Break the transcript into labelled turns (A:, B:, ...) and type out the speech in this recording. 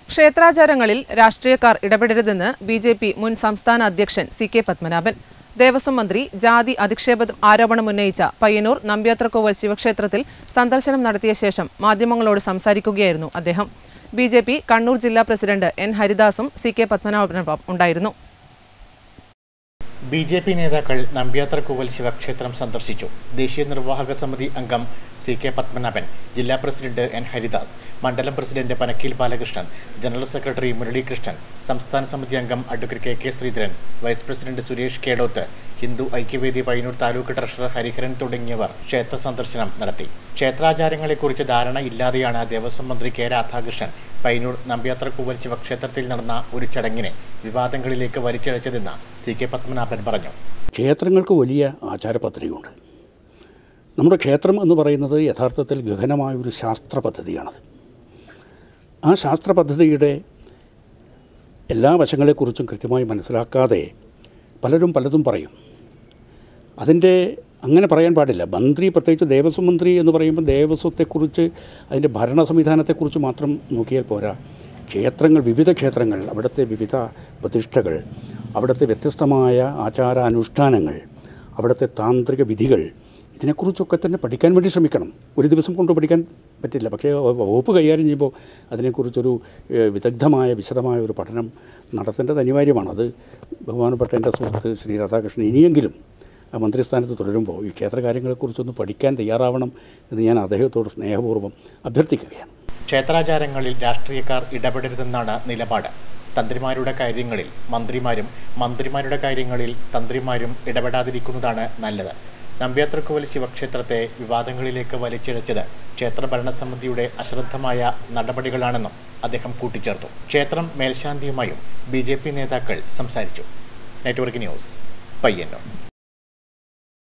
A: ക്ഷേത്രാചാരങ്ങളിൽ രാഷ്ട്രീയക്കാർ ഇടപെടരുതെന്ന് B J P മുൻ സംസ്ഥാന അധ്യക്ഷൻ സി കെ പത്മനാഭൻ ദേവസ്വം മന്ത്രി ജാതി അധിക്ഷേപ ആരോപണം ഉന്നയിച്ച പയ്യന്നൂർ നമ്പ്യാത്രക്കോവൽ ശിവക്ഷേത്രത്തിൽ സന്ദർശനം നടത്തിയ ശേഷം മാധ്യമങ്ങളോട് സംസാരിക്കുകയായിരുന്നു അദ്ദേഹം ബി ജെ പി കണ്ണൂർ ജില്ലാ പ്രസിഡന്റ് എൻ ഹരിദാസും സി കെ പത്മനാഭനൊപ്പം ഉണ്ടായിരുന്നു
B: ബി ജെ പി നേതാക്കൾ നമ്പ്യാത്രക്കൂവൽ ശിവക്ഷേത്രം സന്ദർശിച്ചു ദേശീയ നിർവാഹക സമിതി അംഗം സി കെ പത്മനാഭൻ ജില്ലാ പ്രസിഡന്റ് എൻ ഹരിദാസ് മണ്ഡലം president Panakkeel Balakrishnan general secretary Muralikrishnan സംസ്ഥാന സമിതി അംഗം advocate K K Sreedharan vice president Suresh Kedoth Hindu Aikyavedi Payyanur taluk treasurer Hariharan തുടങ്ങിയവർ ക്ഷേത്ര സന്ദർശനം നടത്തി ക്ഷേത്രാചാരങ്ങളെക്കുറിച്ച് ധാരണ ഇല്ലാതെയാണ് ദേവസ്വം മന്ത്രി കെ രാധാകൃഷ്ണൻ പയ്യന്നൂർ നമ്പ്യാത്രക്കൂവൽ ശിവക്ഷേത്രത്തിൽ നടന്ന ഒരു ചടങ്ങിനെ വിവാദങ്ങളിലേക്ക് വലിച്ചിഴച്ചതെന്ന് സി കെ പത്മനാഭൻ പറഞ്ഞു
C: ക്ഷേത്രങ്ങൾക്ക് വലിയ ആചാര പദ്ധതിയുണ്ട് നമ്മുടെ ക്ഷേത്രം എന്ന് പറയുന്നത് യഥാർത്ഥത്തിൽ ഗഹനമായ ഒരു ശാസ്ത്ര പദ്ധതിയാണത് ആ ശാസ്ത്ര പദ്ധതിയുടെ എല്ലാ വശങ്ങളെക്കുറിച്ചും കൃത്യമായി മനസ്സിലാക്കാതെ പലരും പലതും പറയും അതിൻ്റെ അങ്ങനെ പറയാൻ പാടില്ല മന്ത്രി പ്രത്യേകിച്ച് ദേവസ്വം മന്ത്രി എന്ന് പറയുമ്പോൾ ദേവസ്വത്തെക്കുറിച്ച് അതിൻ്റെ ഭരണ സംവിധാനത്തെക്കുറിച്ച് മാത്രം നോക്കിയാൽ പോരാ ക്ഷേത്രങ്ങൾ വിവിധ ക്ഷേത്രങ്ങൾ അവിടുത്തെ വിവിധ പ്രതിഷ്ഠകൾ അവിടുത്തെ വ്യത്യസ്തമായ ആചാരാനുഷ്ഠാനങ്ങൾ അവിടുത്തെ താന്ത്രിക വിധികൾ ഇതിനെക്കുറിച്ചൊക്കെ തന്നെ പഠിക്കാൻ വേണ്ടി ശ്രമിക്കണം ഒരു ദിവസം കൊണ്ട് പഠിക്കാൻ പറ്റില്ല പക്ഷേ വകുപ്പ് കൈകാര്യം ചെയ്യുമ്പോൾ അതിനെക്കുറിച്ചൊരു ഏഹ്, വിദഗ്ധമായ വിശദമായ ഒരു പഠനം നടത്തേണ്ടത് അനിവാര്യമാണ് അത് ബഹുമാനപ്പെട്ട എൻ്റെ സുഹൃത്ത് ശ്രീ രാധാകൃഷ്ണൻ ഇനിയെങ്കിലും ആ മന്ത്രിസ്ഥാനത്ത് തുടരുമ്പോൾ ഈ ക്ഷേത്ര കാര്യങ്ങളെക്കുറിച്ചൊന്ന് പഠിക്കാൻ തയ്യാറാവണം എന്ന് ഞാൻ അദ്ദേഹത്തോട് സ്നേഹപൂർവ്വം അഭ്യർത്ഥിക്കുകയാണ്
B: ക്ഷേത്രാചാരങ്ങളിൽ രാഷ്ട്രീയക്കാർ ഇടപെടരുതെന്നാണ് നിലപാട് തന്ത്രിമാരുടെ കാര്യങ്ങളിൽ മന്ത്രിമാരും മന്ത്രിമാരുടെ കാര്യങ്ങളിൽ തന്ത്രിമാരും ഇടപെടാതിരിക്കുന്നതാണ് നല്ലത് നമ്പ്യാത്രക്കുവൽ ശിവക്ഷേത്രത്തെ വിവാദങ്ങളിലേക്ക് വലിച്ചിഴച്ചത് ക്ഷേത്ര ഭരണസമിതിയുടെ അശ്രദ്ധമായ നടപടികളാണെന്നും അദ്ദേഹം കൂട്ടിച്ചേർത്തു ക്ഷേത്രം മേൽശാന്തിയുമായും ബി നേതാക്കൾ സംസാരിച്ചു നെറ്റ്വർക്ക് ന്യൂസ് പയ്യന്നൂർ